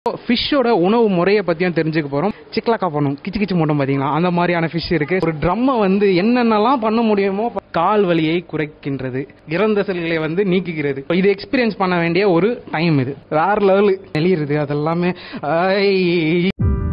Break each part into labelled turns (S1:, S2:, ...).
S1: ஃபிஷ்ஷோட உணவு முறையை பற்றியும் தெரிஞ்சுக்க போகிறோம் சிக்கலாக்கா பண்ணும் கிச்சு கிச்சு மூட்டம் பார்த்தீங்களா அந்த மாதிரியான ஃபிஷ் இருக்கு ஒரு ட்ரம்மை வந்து என்னென்னலாம் பண்ண முடியுமோ கால் வலியை குறைக்கின்றது இறந்த செல்களை வந்து நீக்குகிறது இது எக்ஸ்பீரியன்ஸ் பண்ண வேண்டிய ஒரு டைம் இது வேற லெவலு நெளியுறது அதெல்லாமே ஐ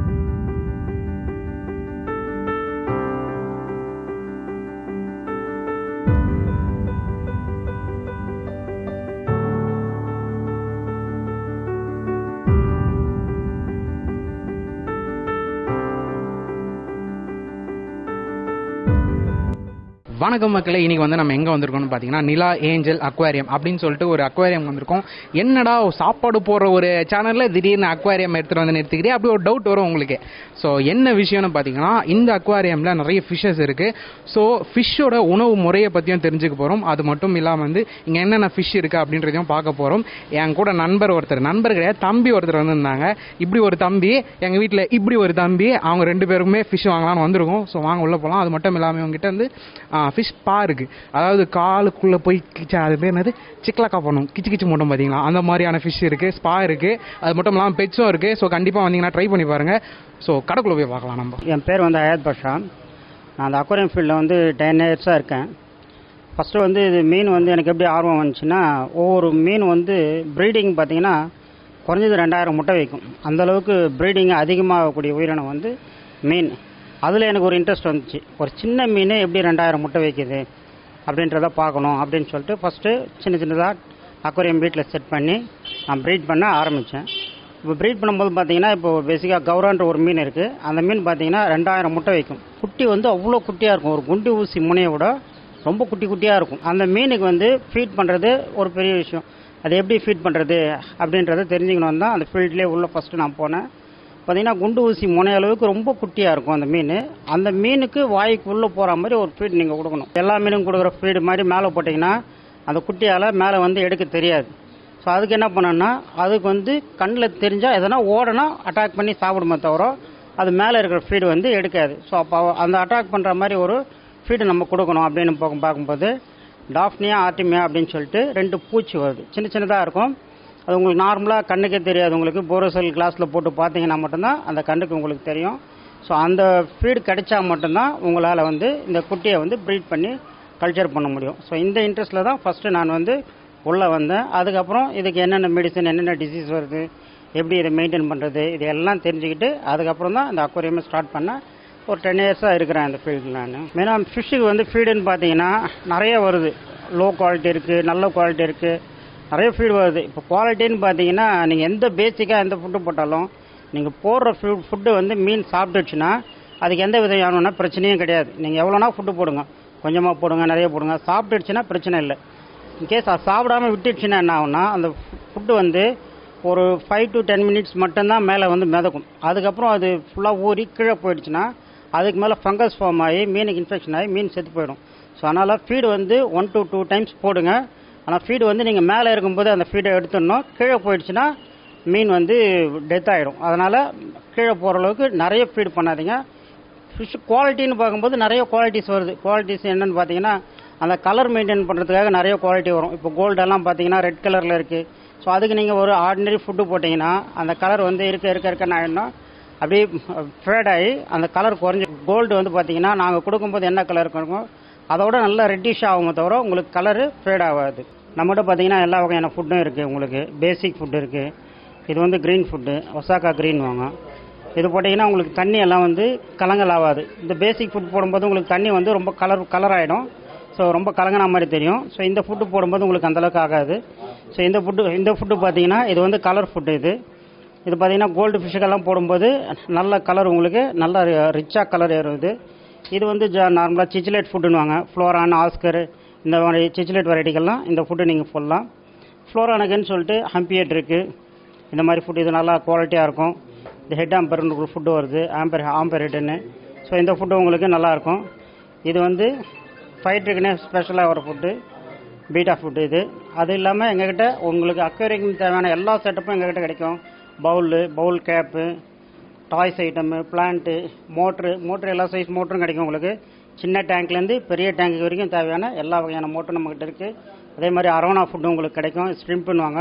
S1: வணக்கம் மக்களே இன்னைக்கு வந்து நம்ம எங்க வந்திருக்கோம்னு பாத்தீங்கன்னா நிலா ஏஞ்சல் அக்வாரியம் அப்படின்னு சொல்லிட்டு ஒரு அக்வாரியம் வந்திருக்கோம் என்னடா சாப்பாடு போடுற ஒரு சேனல்ல திடீர்னு அக்வாரியம் எடுத்துட்டு வந்து நிறுத்திக்கிறேன் அப்படி ஒரு டவுட் வரும் உங்களுக்கு ஸோ என்ன விஷயம்னு பாத்தீங்கன்னா இந்த அக்வாரியம்ல நிறைய ஃபிஷ்ஷஸ் இருக்கு ஸோ ஃபிஷ்ஷோட உணவு முறையை பத்தியும் தெரிஞ்சுக்க போறோம் அது மட்டும் இல்லாம வந்து இங்க என்னென்ன ஃபிஷ் இருக்கு அப்படின்றதையும் பார்க்க போறோம் என் கூட நண்பர் ஒருத்தர் நண்பர் கிடையாது தம்பி ஒருத்தர் வந்திருந்தாங்க இப்படி ஒரு தம்பி எங்க வீட்டில் இப்படி ஒரு தம்பி அவங்க ரெண்டு பேருக்குமே ஃபிஷ் வாங்கலாம்னு வந்திருக்கோம் ஸோ வாங்க உள்ள போகலாம் அது மட்டும் இல்லாமல் இவங்ககிட்ட வந்து ஃபிஷ் பா இருக்கு அதாவது காலுக்குள்ள போய் கிச்சா அது பேர் என்னது சிக்கலாக்கா பண்ணும் கிச்சு கிச்சு மூட்டம் பார்த்தீங்களா அந்த மாதிரியான ஃபிஷ் இருக்கு ஸ்பா இருக்கு அது மட்டும் இல்லாமல் பெட்ஸும் இருக்கு ஸோ கண்டிப்பாக வந்தீங்கன்னா ட்ரை பண்ணி பாருங்க ஸோ கடைக்குள்ள போய் பார்க்கலாம் நம்ம
S2: என் பேர் வந்து அயாத் பாஷா நான் அந்த அக்வாரியம் ஃபீல்டில் வந்து டென் இயர்ஸாக இருக்கேன் ஃபஸ்ட்டு வந்து இது மீன் வந்து எனக்கு எப்படி ஆர்வம் வந்துச்சுன்னா ஒவ்வொரு மீன் வந்து ப்ரீடிங் பார்த்தீங்கன்னா குறைஞ்சது ரெண்டாயிரம் முட்டை வைக்கும் அந்த அளவுக்கு ப்ரீடிங் அதிகமாகக்கூடிய உயிரினம் வந்து மீன் அதில் எனக்கு ஒரு இன்ட்ரெஸ்ட் வந்துச்சு ஒரு சின்ன மீன் எப்படி ரெண்டாயிரம் முட்டை வைக்குது அப்படின்றத பார்க்கணும் அப்படின்னு சொல்லிட்டு ஃபஸ்ட்டு சின்ன சின்னதாக அக்வாரியம் வீட்டில் செட் பண்ணி நான் ப்ரீட் பண்ண ஆரம்பித்தேன் இப்போ ப்ரீட் பண்ணும்போது பார்த்தீங்கன்னா இப்போ பேசிக்காக கௌரான்ற ஒரு மீன் இருக்குது அந்த மீன் பார்த்தீங்கன்னா ரெண்டாயிரம் முட்டை வைக்கும் குட்டி வந்து அவ்வளோ குட்டியாக இருக்கும் ஒரு குண்டு ஊசி முனையை விட ரொம்ப குட்டி குட்டியாக இருக்கும் அந்த மீனுக்கு வந்து ஃபீட் பண்ணுறது ஒரு பெரிய விஷயம் அது எப்படி ஃபீட் பண்ணுறது அப்படின்றத தெரிஞ்சுக்கணும் தான் அந்த ஃபீல்ட்லேயே உள்ள ஃபஸ்ட்டு நான் போனேன் பார்த்தீங்கன்னா குண்டு ஊசி முனை அளவுக்கு ரொம்ப குட்டியாக இருக்கும் அந்த மீன் அந்த மீனுக்கு வாய்க்கு உள்ளே போகிற மாதிரி ஒரு ஃபீட் நீங்கள் கொடுக்கணும் எல்லா மீனும் கொடுக்குற ஃபீடு மாதிரி மேலே போட்டிங்கன்னா அந்த குட்டியால் மேலே வந்து எடுக்க தெரியாது ஸோ அதுக்கு என்ன பண்ணணும்னா அதுக்கு வந்து கண்ணில் தெரிஞ்சால் எதனா ஓடனா அட்டாக் பண்ணி சாப்பிடுமே தவிர அது மேலே இருக்கிற ஃபீடு வந்து எடுக்காது ஸோ அப்போ அந்த அட்டாக் பண்ணுற மாதிரி ஒரு ஃபீடு நம்ம கொடுக்கணும் அப்படின்னு போக- பார்க்கும்போது டாஃப்னியா ஆர்டிமியா அப்படின்னு சொல்லிட்டு ரெண்டு பூச்சி வருது சின்ன சின்னதாக இருக்கும் அது உங்களுக்கு நார்மலாக கண்ணுக்கே தெரியாது உங்களுக்கு போரோசல் கிளாஸில் போட்டு பார்த்தீங்கன்னா மட்டும்தான் அந்த கண்ணுக்கு உங்களுக்கு தெரியும் ஸோ அந்த ஃபீடு கிடைச்சா மட்டும்தான் உங்களால் வந்து இந்த குட்டியை வந்து ப்ரீட் பண்ணி கல்ச்சர் பண்ண முடியும் ஸோ இந்த இன்ட்ரெஸ்ட்டில் தான் ஃபஸ்ட்டு நான் வந்து உள்ளே வந்தேன் அதுக்கப்புறம் இதுக்கு என்னென்ன மெடிசன் என்னென்ன டிசீஸ் வருது எப்படி இதை மெயின்டைன் பண்ணுறது இது எல்லாம் தெரிஞ்சுக்கிட்டு அதுக்கப்புறம் தான் இந்த அக்வாரியமே ஸ்டார்ட் பண்ணேன் ஒரு டென் இயர்ஸாக இருக்கிறேன் இந்த ஃபீல்டில் நான் மெயினாக ஃபிஷ்ஷுக்கு வந்து ஃபீடுன்னு பார்த்தீங்கன்னா நிறைய வருது லோ குவாலிட்டி இருக்குது நல்ல குவாலிட்டி இருக்குது நிறைய ஃபீடு வருது இப்போ குவாலிட்டின்னு பார்த்தீங்கன்னா நீங்கள் எந்த பேசிக்காக எந்த ஃபுட்டு போட்டாலும் நீங்கள் போடுற ஃபு ஃபுட்டு வந்து மீன் சாப்பிட்டுச்சுன்னா அதுக்கு எந்த விதமான பிரச்சனையும் கிடையாது நீங்கள் எவ்வளோனா ஃபுட்டு போடுங்க கொஞ்சமாக போடுங்க நிறைய போடுங்க சாப்பிட்டுடுச்சுன்னா பிரச்சனை இல்லை இன்கேஸ் அது சாப்பிடாம விட்டுடுச்சுன்னா என்ன ஆகும்னா அந்த ஃபுட்டு வந்து ஒரு ஃபைவ் டு டென் மினிட்ஸ் மட்டும்தான் மேலே வந்து மிதக்கும் அதுக்கப்புறம் அது ஃபுல்லாக ஊறி கீழே போயிடுச்சுன்னா அதுக்கு மேலே ஃபங்கஸ் ஃபார்ம் ஆகி மீனுக்கு இன்ஃபெக்ஷன் ஆகி மீன் செத்து போயிடும் ஸோ அதனால் ஃபீடு வந்து ஒன் டு டூ டைம்ஸ் போடுங்க ஆனால் ஃபீடு வந்து நீங்கள் மேலே இருக்கும்போது அந்த ஃபீடை எடுத்துடணும் கீழே போயிடுச்சுன்னா மீன் வந்து டெத் ஆகிடும் அதனால் கீழே போகிற அளவுக்கு நிறைய ஃபீடு பண்ணாதீங்க ஃபிஷ் குவாலிட்டின்னு பார்க்கும்போது நிறைய குவாலிட்டிஸ் வருது குவாலிட்டிஸ் என்னன்னு பார்த்தீங்கன்னா அந்த கலர் மெயின்டைன் பண்ணுறதுக்காக நிறைய குவாலிட்டி வரும் இப்போ கோல்டெல்லாம் பார்த்தீங்கன்னா ரெட் கலரில் இருக்குது ஸோ அதுக்கு நீங்கள் ஒரு ஆர்டினரி ஃபுட்டு போட்டிங்கன்னா அந்த கலர் வந்து இருக்க இருக்க இருக்க என்ன ஆகிடும்னா அப்படியே ஃபேட் ஆகி அந்த கலர் குறைஞ்சி கோல்டு வந்து பார்த்தீங்கன்னா நாங்கள் கொடுக்கும்போது என்ன கலர் இருக்கணும் அதோட நல்லா ரெட்டிஷ் ஆகுமே தவிர உங்களுக்கு கலரு ஃபேட் ஆகாது நம்மகிட்ட பார்த்தீங்கன்னா எல்லா வகையான ஃபுட்டும் இருக்குது உங்களுக்கு பேசிக் ஃபுட் இருக்குது இது வந்து க்ரீன் ஃபுட்டு ஒசாக்கா க்ரீன் வாங்க இது போட்டிங்கன்னா உங்களுக்கு தண்ணி எல்லாம் வந்து கலங்கல் ஆகாது இந்த பேசிக் ஃபுட் போடும்போது உங்களுக்கு தண்ணி வந்து ரொம்ப கலர் கலர் ஆகிடும் ஸோ ரொம்ப கலங்கின மாதிரி தெரியும் ஸோ இந்த ஃபுட்டு போடும்போது உங்களுக்கு அந்தளவுக்கு ஆகாது ஸோ இந்த ஃபுட்டு இந்த ஃபுட்டு பார்த்தீங்கன்னா இது வந்து கலர் ஃபுட்டு இது இது பார்த்தீங்கன்னா கோல்டு ஃபிஷ்ஷுக்கெல்லாம் போடும்போது நல்ல கலர் உங்களுக்கு நல்ல ரிச்சாக கலர் ஏறுது இது வந்து ஜ நார்மலாக சிச்சிலேட் ஃபுட்டுன்னுவாங்க ஃப்ளோரான் ஆஸ்கர் இந்த மாதிரி சிச்சிலேட் வெரைட்டிகள்லாம் இந்த ஃபுட்டு நீங்கள் போடலாம் ஃப்ளோரானுக்குன்னு சொல்லிட்டு ஹம்பியட் இருக்குது இந்த மாதிரி ஃபுட் இது நல்லா குவாலிட்டியாக இருக்கும் இந்த ஹெட் ஆம்பர்னு ஒரு ஃபுட்டு வருது ஆம்பர் ஆம்பர் ஹெட்டுன்னு ஸோ இந்த ஃபுட்டு உங்களுக்கு நல்லாயிருக்கும் இது வந்து ஃபைட்ருக்குன்னே ஸ்பெஷலாக ஒரு ஃபுட்டு பீட்டா ஃபுட்டு இது அது இல்லாமல் எங்ககிட்ட உங்களுக்கு அக்வேரியம் தேவையான எல்லா செட்டப்பும் எங்ககிட்ட கிடைக்கும் bowl bowl cap toys item plant motor motor எல்லா சைஸ் மோட்டரும் கிடைக்கும் உங்களுக்கு சின்ன டேங்க்லேருந்து பெரிய டேங்க் வரைக்கும் தேவையான எல்லா வகையான மோட்டரும் நம்மகிட்ட இருக்குது அதே மாதிரி அரோனா ஃபுட்டு உங்களுக்கு கிடைக்கும் ஸ்ட்ரிம்ப்புன்னுவாங்க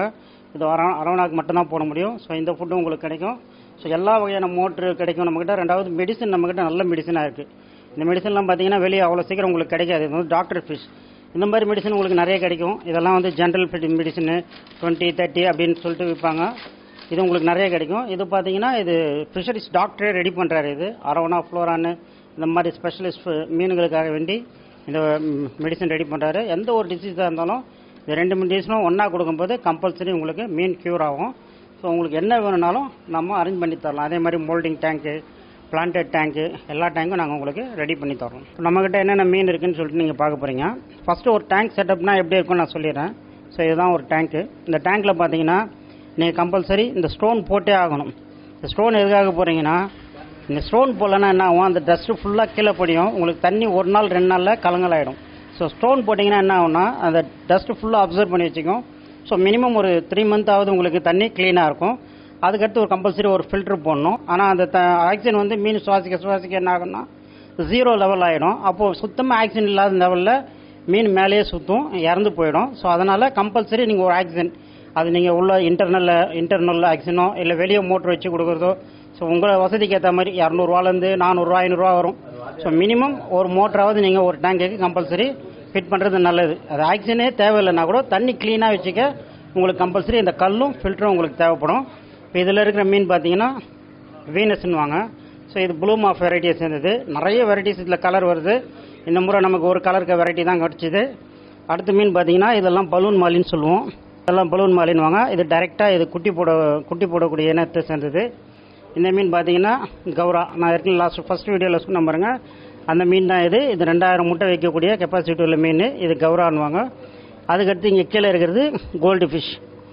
S2: இது அர அரவணாக்கு மட்டும்தான் போட முடியும் ஸோ இந்த ஃபுட்டும் உங்களுக்கு கிடைக்கும் ஸோ எல்லா வகையான மோட்ரு கிடைக்கும் நம்மக்கிட்ட ரெண்டாவது மெடிசன் நம்மக்கிட்ட நல்ல மெடிசனாக இருக்குது இந்த மெடிசன்லாம் பார்த்தீங்கன்னா வெளியே அவ்வளோ சீக்கிரம் உங்களுக்கு கிடைக்காது இது வந்து டாக்டர் ஃபிஷ் இந்த மாதிரி மெடிசன் உங்களுக்கு நிறைய கிடைக்கும் இதெல்லாம் வந்து ஜென்ரல் மெடிசனு டுவெண்ட்டி தேர்ட்டி அப்படின்னு சொல்லிட்டு விற்பாங்க இது உங்களுக்கு நிறைய கிடைக்கும் இது பார்த்தீங்கன்னா இது ஃபிஷரிஸ் டாக்டரே ரெடி பண்ணுறாரு இது அரவணா ஃப்ளோரான்னு இந்த மாதிரி ஸ்பெஷலிஸ்ட் மீனுகளுக்காக வேண்டி இந்த மெடிசன் ரெடி பண்ணுறாரு எந்த ஒரு டிசீஸாக இருந்தாலும் இந்த ரெண்டு மெடிசனும் ஒன்றா கொடுக்கும்போது கம்பல்சரி உங்களுக்கு மீன் க்யூர் ஆகும் ஸோ உங்களுக்கு என்ன வேணும்னாலும் நம்ம அரேஞ்ச் பண்ணி தரலாம் அதே மாதிரி மோல்டிங் டேங்க்கு பிளான்டட் டேங்க்கு எல்லா டேங்க்கும் நாங்கள் உங்களுக்கு ரெடி பண்ணி தரோம் நம்மக்கிட்ட என்னென்ன மீன் இருக்குன்னு சொல்லிட்டு நீங்கள் பார்க்க போகிறீங்க ஃபஸ்ட்டு ஒரு டேங்க் செட்டப்னா எப்படி இருக்கும்னு நான் சொல்லிடுறேன் ஸோ இதுதான் ஒரு டேங்க்கு இந்த டேங்க்கில் பார்த்தீங்கன்னா நீங்கள் கம்பல்சரி இந்த ஸ்டோன் போட்டே ஆகணும் இந்த ஸ்டோன் எதுக்காக போகிறீங்கன்னா இந்த ஸ்டோன் போடலன்னா என்ன ஆகும் அந்த டஸ்ட்டு ஃபுல்லாக கீழே படியும் உங்களுக்கு தண்ணி ஒரு நாள் ரெண்டு நாளில் கலங்கலாயிடும் ஸோ ஸ்டோன் போட்டிங்கன்னா என்ன ஆகும்னா அந்த டஸ்ட்டு ஃபுல்லாக அப்சர்வ் பண்ணி வச்சுக்கும் ஸோ மினிமம் ஒரு த்ரீ மந்த் ஆகுது உங்களுக்கு தண்ணி க்ளீனாக இருக்கும் அதுக்கடுத்து ஒரு கம்பல்சரி ஒரு ஃபில்டர் போடணும் ஆனால் அந்த த ஆக்சிஜன் வந்து மீன் சுவாசிக்க சுவாசிக்க என்ன ஆகும்னா ஜீரோ லெவல் ஆகிடும் அப்போது சுத்தமாக ஆக்சிஜன் இல்லாத லெவலில் மீன் மேலேயே சுற்றும் இறந்து போயிடும் ஸோ அதனால் கம்பல்சரி நீங்கள் ஒரு ஆக்சிஜன் அது நீங்கள் உள்ள இன்டர்னலில் இன்டர்னல் ஆக்சிஜனோ இல்லை வெளியே மோட்டர் வச்சு கொடுக்குறதோ ஸோ உங்கள் வசதிக்கு ஏற்ற மாதிரி இரநூறுவாலேருந்து நானூறுரூவா ஐநூறுரூவா வரும் ஸோ மினிமம் ஒரு மோட்டராவது நீங்கள் ஒரு டேங்குக்கு கம்பல்சரி ஃபிட் பண்ணுறது நல்லது அது ஆக்சிஜனே தேவையில்லைன்னா கூட தண்ணி க்ளீனாக வச்சுக்க உங்களுக்கு கம்பல்சரி இந்த கல்லும் ஃபில்டரும் உங்களுக்கு தேவைப்படும் இப்போ இதில் இருக்கிற மீன் பார்த்தீங்கன்னா வீனஸ்ன்னு வாங்க ஸோ இது ப்ளூம் ஆஃப் வெரைட்டியை சேர்ந்தது நிறைய வெரைட்டிஸ் இதில் கலர் வருது இந்த முறை நமக்கு ஒரு கலருக்கு வெரைட்டி தான் கிடச்சிது அடுத்த மீன் பார்த்தீங்கன்னா இதெல்லாம் பலூன் மாலின்னு சொல்லுவோம் இதெல்லாம் பலூன் மாலின்னு வாங்க இது டைரெக்டாக இது குட்டி போட குட்டி போடக்கூடிய இனத்தை சேர்ந்தது இந்த மீன் பார்த்தீங்கன்னா கௌரா நான் ஏற்கனவே லாஸ்ட் ஃபஸ்ட் வீடியோவில் சொன்ன பாருங்க அந்த மீன் தான் இது இது ரெண்டாயிரம் முட்டை வைக்கக்கூடிய கெப்பாசிட்டி உள்ள மீன் இது கௌரான்னுவாங்க அதுக்கடுத்து இங்கே கீழே இருக்கிறது gold fish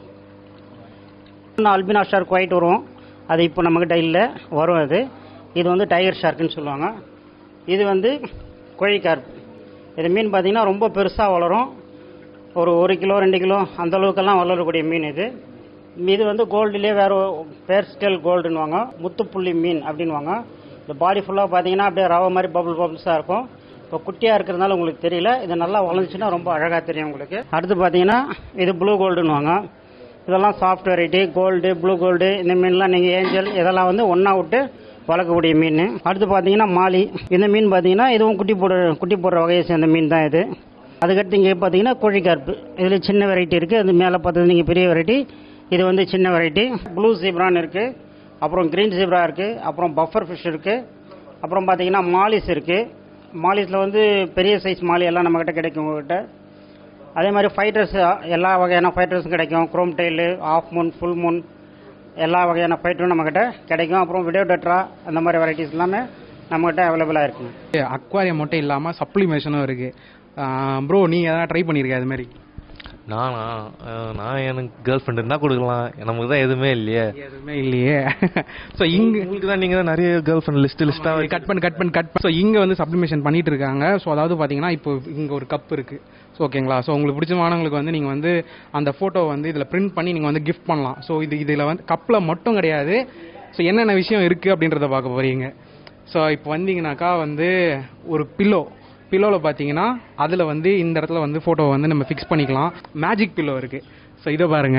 S2: albino shark white வரும் அது இப்போ நம்மக்கிட்ட இல்லை வரும் அது இது வந்து டைகர் ஷார்க்குன்னு சொல்லுவாங்க இது வந்து கோழிக்கார்ப் இது மீன் பார்த்தீங்கன்னா ரொம்ப பெருசாக வளரும் ஒரு ஒரு கிலோ ரெண்டு கிலோ அந்த அளவுக்கெல்லாம் வளரக்கூடிய மீன் இது இது வந்து கோல்டுலேயே வேறு பேர் ஸ்கேல் கோல்டுன்னுவாங்க முத்துப்புள்ளி மீன் அப்படின்வாங்க இந்த பாடி ஃபுல்லாக பார்த்தீங்கன்னா அப்படியே ரவை மாதிரி பபுள் பபுள்ஸாக இருக்கும் இப்போ குட்டியாக இருக்கிறதுனால உங்களுக்கு தெரியல இது நல்லா வளர்ந்துச்சுன்னா ரொம்ப அழகாக தெரியும் உங்களுக்கு அடுத்து பார்த்தீங்கன்னா இது ப்ளூ கோல்டுன்னுவாங்க இதெல்லாம் soft variety gold blue gold இந்த மீன்லாம் நீங்கள் ஏஞ்சல் இதெல்லாம் வந்து ஒன்றா விட்டு வளர்க்கக்கூடிய மீன் அடுத்து பார்த்தீங்கன்னா மாலி இந்த மீன் பார்த்தீங்கன்னா இதுவும் குட்டி போட குட்டி போடுற வகையை சேர்ந்த மீன் தான் இது அதுக்கடுத்து இங்கே பார்த்தீங்கன்னா கோழிக்கார்ப்பு இதில் சின்ன வெரைட்டி இருக்குது அது மேலே பார்த்தது நீங்கள் பெரிய வெரைட்டி இது வந்து சின்ன வெரைட்டி ப்ளூ ஜீப்ரான் இருக்குது அப்புறம் க்ரீன் ஜீப்ரா இருக்குது அப்புறம் பஃபர் ஃபிஷ் இருக்குது அப்புறம் பார்த்தீங்கன்னா மாலிஸ் இருக்குது மாலிஸில் வந்து பெரிய சைஸ் மாலி எல்லாம் நம்மக்கிட்ட கிடைக்கும் உங்கள்கிட்ட அதே மாதிரி ஃபைட்டர்ஸ் எல்லா வகையான ஃபைட்டர்ஸும் கிடைக்கும் crown tail half moon full moon எல்லா வகையான ஃபைட்டரும் நம்மக்கிட்ட கிடைக்கும் அப்புறம் விடியோ டெட்ரா அந்த மாதிரி வெரைட்டிஸ் எல்லாமே நம்மக்கிட்ட அவைலபிளாக இருக்குங்க
S1: அக்வாரியம் மட்டும் இல்லாமல் சப்ளிமேஷனும் இருக்கு ப்ரோ நீங்க எதனா ட்ரை பண்ணிருக்க அது மாதிரி
S3: நானா அஹ் நான் எனக்கு கேர்ள் ஃப்ரெண்ட் இருந்தா கொடுக்கலாம் நமக்கு தான் எதுவுமே இல்லையே
S1: எதுவுமே இல்லையே ஸோ இங்க
S3: உங்களுக்கு தான் நீங்க தான் நிறைய கேர்ள் ஃப்ரெண்ட் லிஸ்ட் லிஸ்டா
S1: கட் பண்ணி கட் பண்ணி கட் ஸோ இங்க வந்து சப்ளிமேஷன் பண்ணிட்டு இருக்காங்க ஸோ அதாவது பாத்தீங்கன்னா இப்போ இங்க ஒரு கப் இருக்கு ஸோ ஓகேங்களா ஸோ உங்களுக்கு பிடிச்சமானவங்களுக்கு வந்து நீங்க வந்து அந்த போட்டோ வந்து இதுல பிரிண்ட் பண்ணி நீங்க வந்து கிஃப்ட் பண்ணலாம் ஸோ இது இதுல வந்து கப்ல மட்டும் கிடையாது ஸோ என்னென்ன விஷயம் இருக்கு அப்படின்றத பார்க்க போறீங்க ஸோ இப்போ வந்தீங்கன்னாக்கா வந்து ஒரு பில்லோ பில்லோவில் பார்த்தீங்கன்னா அதில் வந்து இந்த இடத்துல வந்து ஃபோட்டோவை வந்து நம்ம ஃபிக்ஸ் பண்ணிக்கலாம் மேஜிக் பில்லோ இருக்கு ஸோ இதை பாருங்க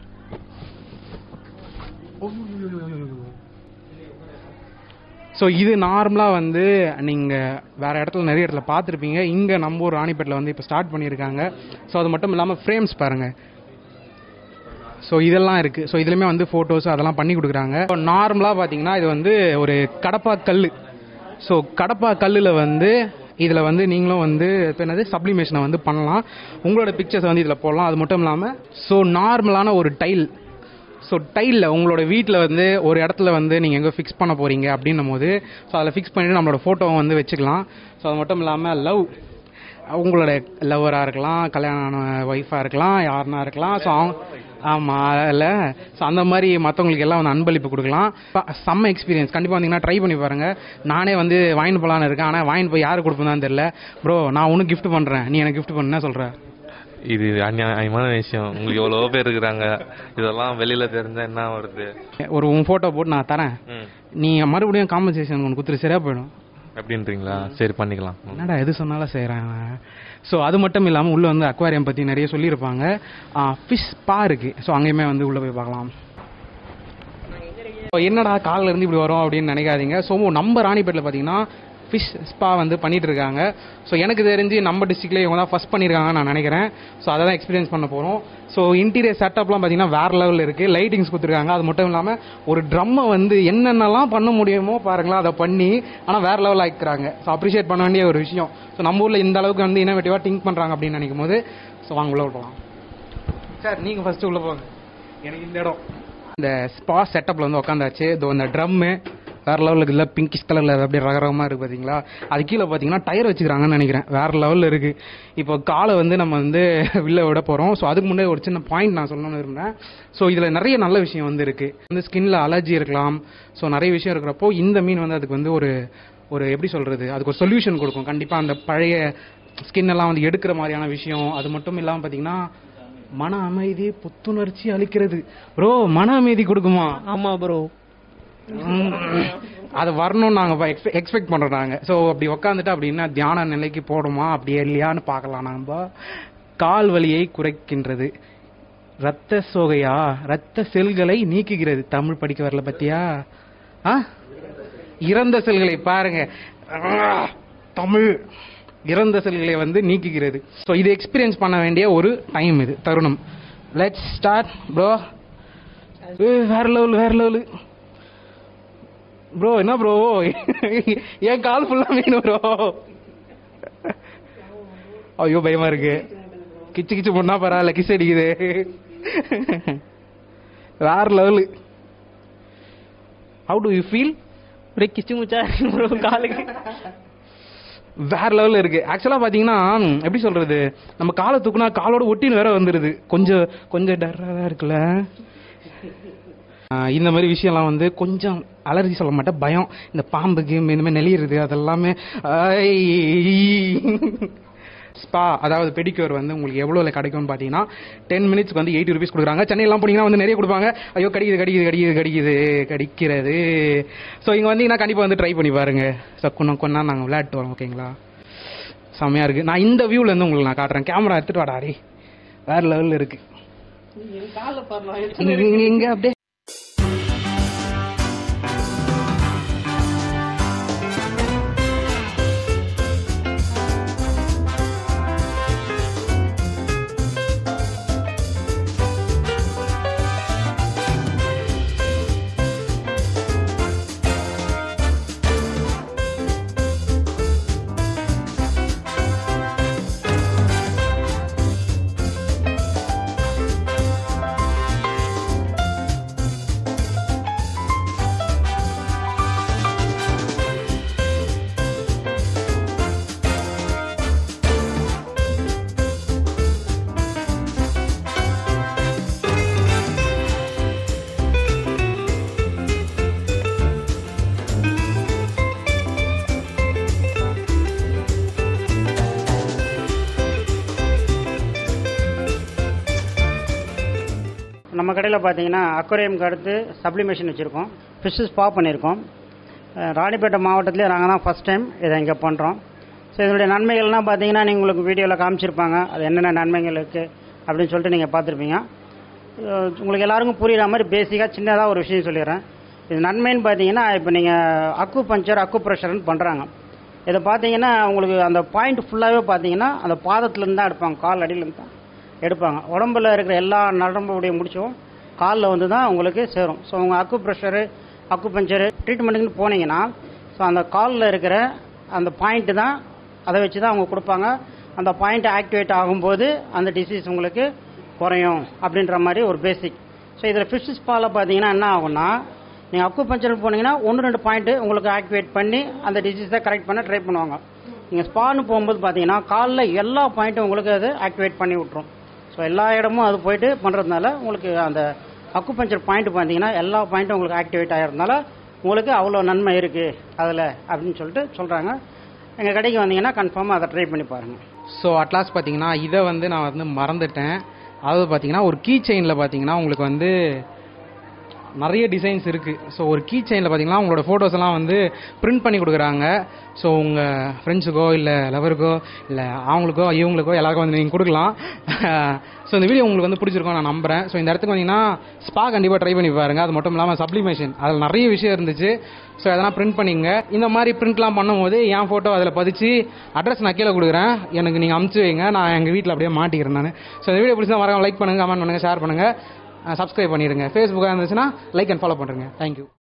S1: ஸோ இது நார்மலாக வந்து நீங்கள் வேற இடத்துல நிறைய இடத்துல பார்த்துருப்பீங்க இங்கே நம்ம ஊர் ராணிப்பேட்டில் வந்து இப்போ ஸ்டார்ட் பண்ணியிருக்காங்க ஸோ அது மட்டும் இல்லாமல் ஃப்ரேம்ஸ் பாருங்க ஸோ இதெல்லாம் இருக்குது ஸோ இதுலையுமே வந்து ஃபோட்டோஸ் அதெல்லாம் பண்ணி கொடுக்குறாங்க ஸோ நார்மலாக பார்த்தீங்கன்னா இது வந்து ஒரு கடப்பா கல் ஸோ கடப்பா கல்லில் வந்து இதில் வந்து நீங்களும் வந்து இப்போ என்னது சப்ளிமேஷனை வந்து பண்ணலாம் உங்களோட பிக்சர்ஸ் வந்து இதில் போடலாம் அது மட்டும் இல்லாமல் ஸோ நார்மலான ஒரு டைல் ஸோ டைலில் உங்களோட வீட்டில் வந்து ஒரு இடத்துல வந்து நீங்கள் எங்கே ஃபிக்ஸ் பண்ண போகிறீங்க அப்படின்னும் போது ஸோ அதில் ஃபிக்ஸ் பண்ணிட்டு நம்மளோட ஃபோட்டோவை வந்து வச்சுக்கலாம் ஸோ அது மட்டும் இல்லாமல் லவ் உங்களோட லவ்வராக இருக்கலாம் கல்யாணம் ஆன ஒய்ஃபாக இருக்கலாம் யாருனா இருக்கலாம் ஸோ அவங்க ஆமாம் அதில் ஸோ அந்த மாதிரி மற்றவங்களுக்கு எல்லாம் வந்து அன்பளிப்பு கொடுக்கலாம் ப- செம்ம எக்ஸ்பீரியன்ஸ் கண்டிப்பாக வந்தீங்கன்னா ட்ரை பண்ணி பாருங்கள் நானே வந்து வாங்கிட்டு போகலான்னு இருக்கேன் ஆனால் வாங்கிட்டு போய் யாருக்கு கொடுப்பேன்னு தெரியல ப்ரோ நான் ஒன்றும் gift பண்ணுறேன் நீ எனக்கு gift பண்ண சொல்கிற
S3: இது அநியாயமான விஷயம் உங்களுக்கு எவ்வளவோ பேர் இருக்கிறாங்க இதெல்லாம் வெளியில தெரிஞ்சா என்ன வருது
S1: ஒரு உன் ஃபோட்டோ போட்டு நான் தரேன்
S3: ம்.
S1: நீ மறுபடியும் காம்பன்சேஷன் உனக்கு கொடுத்துரு சரியா போயிடும்
S3: அப்படின்றீங்களா சரி பண்ணிக்கலாம்
S1: என்னடா எது சொன்னாலும் செய்கிறேன் ஸோ அது மட்டும் இல்லாமல் உள்ளே வந்து அக்வாரியம் பற்றி நிறைய சொல்லியிருப்பாங்க ஃபிஷ் ஸ்பா இருக்குது ஸோ அங்கேயுமே வந்து உள்ளே போய் பார்க்கலாம் இப்போ என்னடா காலில் இருந்து இப்படி வரும் அப்படின்னு நினைக்காதீங்க ஸோ நம்ம ராணிப்பேட்டில் பார்த்தீங்கன்னா ஃபிஷ் ஸ்பா வந்து பண்ணிட்டு இருக்காங்க ஸோ எனக்கு தெரிஞ்சு நம்ம டிஸ்ட்ரிக்ட்லேயே இவங்க தான் ஃபஸ்ட் பண்ணியிருக்காங்கன்னு நான் நினைக்கிறேன் ஸோ அதை தான் எக்ஸ்பீரியன்ஸ் பண்ண போகிறோம் ஸோ இன்டீரியர் செட்டப்லாம் பார்த்தீங்கன்னா வேறு லெவலில் இருக்குது லைட்டிங்ஸ் கொடுத்துருக்காங்க அது மட்டும் இல்லாமல் ஒரு ட்ரம்மை வந்து என்னென்னலாம் பண்ண முடியுமோ பாருங்களேன் அதை பண்ணி ஆனால் வேறு லெவல் ஆக்கிக்கிறாங்க ஸோ அப்ரிஷியேட் பண்ண வேண்டிய ஒரு விஷயம் ஸோ நம்ம ஊரில் இந்த அளவுக்கு வந்து இன்னோவேட்டிவாக திங்க் பண்ணுறாங்க அப்படின்னு நினைக்கும் போது ஸோ வாங்க உள்ள போகலாம் சார் நீங்கள் ஃபஸ்ட்டு உள்ளே போங்க எனக்கு இந்த இடம் இந்த ஸ்பா செட்டப்பில் வந்து உட்காந்தாச்சு இதோ இந்த ட்ரம்மு வேறு லெவலுக்கு இல்லை பிங்கிஷ் கலரில் அப்படியே ரகரகமாக இருக்குது பார்த்தீங்களா அது கீழே பார்த்தீங்கன்னா டயர் வச்சுக்கிறாங்கன்னு நினைக்கிறேன் வேறு லெவலில் இருக்குது இப்போ காலை வந்து நம்ம வந்து வெளில விட போகிறோம் ஸோ அதுக்கு முன்னாடி ஒரு சின்ன பாயிண்ட் நான் சொல்லணும்னு விரும்புகிறேன் ஸோ இதில் நிறைய நல்ல விஷயம் வந்து இருக்குது வந்து ஸ்கின்ல அலர்ஜி இருக்கலாம் ஸோ நிறைய விஷயம் இருக்கிறப்போ இந்த மீன் வந்து அதுக்கு வந்து ஒரு ஒரு எப்படி சொல்கிறது அதுக்கு ஒரு சொல்யூஷன் கொடுக்கும் கண்டிப்பாக அந்த பழைய ஸ்கின் எல்லாம் வந்து எடுக்கிற மாதிரியான விஷயம் அது மட்டும் இல்லாமல் பார்த்தீங்கன்னா மன அமைதி புத்துணர்ச்சி அளிக்கிறது ப்ரோ மன அமைதி கொடுக்குமா
S4: ஆமா ப்ரோ
S1: உம். அது வரணும்னு நாங்கள் எக்ஸ்பெக்ட் பண்ணுறோம் நாங்கள் ஸோ அப்படி உக்காந்துட்டு அப்படின்னா தியான நிலைக்கு போடுமா அப்படி இல்லையான்னு பார்க்கலாம் நம்ம கால் வலியை குறைக்கின்றது ரத்த சோகையா ரத்த செல்களை நீக்குகிறது தமிழ் படிக்க வரல பத்தியா ஆ இறந்த செல்களை பாருங்க ஆ, தமிழ் இறந்த செல்களை வந்து நீக்குகிறது ஸோ இது எக்ஸ்பீரியன்ஸ் பண்ண வேண்டிய ஒரு டைம் இது தருணம் லெட்ஸ் ஸ்டார்ட் ப்ரோ வேற லெவல் வேற லெவலு ப்ரோ என்ன ப்ரோ என் கால் ஃபுல்லா மீன் ப்ரோ ஐயோ பயமா இருக்கு கிச்சு கிச்சு பண்ணா பரவாயில்ல கிஸ் அடிக்குது வேற level how do you feel
S4: ஒரே கிச்சு முச்சா இருக்கு ப்ரோ காலுக்கு
S1: வேற லெவல்ல இருக்கு ஆக்சுவலா பாத்தீங்கன்னா ம், எப்படி சொல்றது நம்ம காலை தூக்குனா காலோட ஒட்டின்னு வேற வந்துருது கொஞ்சம் கொஞ்சம் டர்ரா தான் இருக்குல்ல ஆஹ் இந்த மாதிரி விஷயம்லாம் வந்து கொஞ்சம் அலர்ஜி சொல்ல மாட்டேன் பயம் இந்த பாம்புக்கு இந்த மாதிரி நெளியிறது அதெல்லாமே ஸ்பா அதாவது பெடிக்யூர் வந்து உங்களுக்கு எவ்வளோ கிடைக்கும்னு பார்த்தீங்கன்னா டென் மினிட்ஸ்க்கு வந்து எயிட்டி ருபீஸ் கொடுக்குறாங்க சென்னையெல்லாம் போனீங்கன்னா வந்து நிறைய கொடுப்பாங்க ஐயோ கடிக்குது கடிக்குது கடிக்குது கடிக்குது கடிக்கிறது ஸோ இங்கே வந்தீங்கன்னா கண்டிப்பாக வந்து ட்ரை பண்ணி பாருங்க ஸோ கொஞ்சம் கொஞ்ச நாங்கள் விளையாட்டு வரோம் ஓகேங்களா செம்மையாக இருக்குது நான் இந்த வியூவில் இருந்து உங்களுக்கு நான் காட்டுறேன் கேமரா எடுத்துட்டு வாடா டேய் வேற லெவலில் இருக்கு
S4: கால பாருங்க
S1: இங்க- இங்க- இங்க அப்படியே
S2: நம்ம கடையில் பார்த்தீங்கன்னா அக்வேரியம்க்கு அடுத்து சப்ளிமேஷன் வச்சுருக்கோம் ஃபிஷ்ஷு ஸ்பா பண்ணியிருக்கோம் அஹ் ராணிப்பேட்டை மாவட்டத்திலே நாங்கள் தான் ஃபஸ்ட் டைம் இதை இங்கே பண்ணுறோம் ஸோ இதனுடைய நன்மைகள்லாம் பார்த்தீங்கன்னா நீங்கள் உங்களுக்கு வீடியோவில் காமிச்சிருப்பாங்க அது என்னென்ன நன்மைகள் இருக்குது அப்படின்னு சொல்லிட்டு நீங்கள் பார்த்துருப்பீங்க அஹ் உங்களுக்கு எல்லாருக்கும் புரியுற மாதிரி பேசிக்காக சின்னதாக ஒரு விஷயம் சொல்லிடுறேன் இது நன்மைன்னு பார்த்தீங்கன்னா இப்போ நீங்கள் அக்கு பஞ்சர் அக்கு ப்ரெஷர்னு பண்ணுறாங்க இதை பார்த்தீங்கன்னா உங்களுக்கு அந்த பாயிண்ட் ஃபுல்லாகவே பார்த்தீங்கன்னா அந்த பாதத்துலேருந்து தான் எடுப்பாங்க கால் அடியிலேருந்து தான் எடுப்பாங்க உடம்புல இருக்கிற எல்லா நரம்புடைய முடிச்சும் காலில் வந்து தான் உங்களுக்கு சேரும் ஸோ உங்கள் அக்கு ப்ரெஷரு அக்கு பஞ்சரு ட்ரீட்மெண்ட்டுக்குன்னு போனீங்கன்னா ஸோ அந்த காலில் இருக்கிற அந்த பாயிண்ட்டு தான் அதை வச்சு தான் அவங்க கொடுப்பாங்க அந்த பாயிண்ட் ஆக்டிவேட் ஆகும்போது அந்த டிசீஸ் உங்களுக்கு குறையும் அப்படின்ற மாதிரி ஒரு பேசிக் ஸோ இதில் ஃபிஷ் ஸ்பாவில் பார்த்தீங்கன்னா என்ன ஆகும்னா நீங்கள் அக்கு பஞ்சர் போனீங்கன்னா ஒன்று ரெண்டு பாயிண்ட்டு உங்களுக்கு ஆக்டிவேட் பண்ணி அந்த டிசீஸை கரெக்ட் பண்ண ட்ரை பண்ணுவாங்க நீங்கள் ஸ்பான்னு போகும்போது பார்த்தீங்கன்னா காலில் எல்லா பாயிண்ட்டும் உங்களுக்கு அது ஆக்டிவேட் பண்ணி விட்ரும் ஸோ எல்லா இடமும் அது போயிட்டு பண்ணுறதுனால உங்களுக்கு அந்த அக்குபஞ்சர் பாயிண்ட் பார்த்தீங்கன்னா எல்லா பாயிண்ட்டும் உங்களுக்கு ஆக்டிவேட் ஆகிறதுனால உங்களுக்கு அவ்வளோ நன்மை இருக்குது அதில் அப்படின்னு சொல்லிட்டு சொல்கிறாங்க எங்கள் கடைக்கு வந்தீங்கன்னா கன்ஃபார்மாக அதை ட்ரை பண்ணி பாருங்கள்
S1: ஸோ அட்லாஸ் பார்த்தீங்கன்னா இதை வந்து நான் வந்து மறந்துட்டேன் அதாவது பார்த்தீங்கன்னா ஒரு கீ செயினில் பார்த்தீங்கன்னா உங்களுக்கு வந்து நிறைய டிசைன்ஸ் இருக்குது ஸோ ஒரு கீ செயினில் பார்த்தீங்கன்னா உங்களோட ஃபோட்டோஸ் எல்லாம் வந்து பிரிண்ட் பண்ணி கொடுக்குறாங்க ஸோ உங்கள் ஃப்ரெண்ட்ஸுக்கோ இல்லை லவருக்கோ இல்லை அவங்களுக்கோ இவங்களுக்கோ எல்லாருக்கும் வந்து நீங்கள் கொடுக்கலாம் ஸோ இந்த வீடியோ உங்களுக்கு வந்து பிடிச்சிருக்கும் நான் நம்புறேன் ஸோ இந்த இடத்துக்கு வந்தீங்கன்னா ஸ்பா கண்டிப்பாக ட்ரை பண்ணி பாருங்க அது மட்டும் இல்லாமல் சப்ளிமேஷன் அதில் நிறைய விஷயம் இருந்துச்சு ஸோ அதெல்லாம் பிரிண்ட் பண்ணிங்க இந்த மாதிரி பிரிண்ட்லாம் பண்ணும்போது என் ஃபோட்டோ அதில் பதிச்சு அட்ரஸ் நான் கீழே கொடுக்குறேன் எனக்கு நீங்கள் அமுச்சு வைங்க நான் எங்கள் வீட்டில் அப்படியே மாட்டிக்கிறேன் நான் ஸோ இந்த வீடியோ பிடிச்சா மறக்காம லைக் பண்ணுங்கள் கமெண்ட் பண்ணுங்கள் ஷேர் பண்ணுங்கள் சப்ஸ்கிரைப் பண்ணிடுங்க ஃபேஸ்புக்காக இருந்துச்சுன்னா லைக் அண்ட் ஃபாலோ பண்ணுறேங்க தேங்க்யூ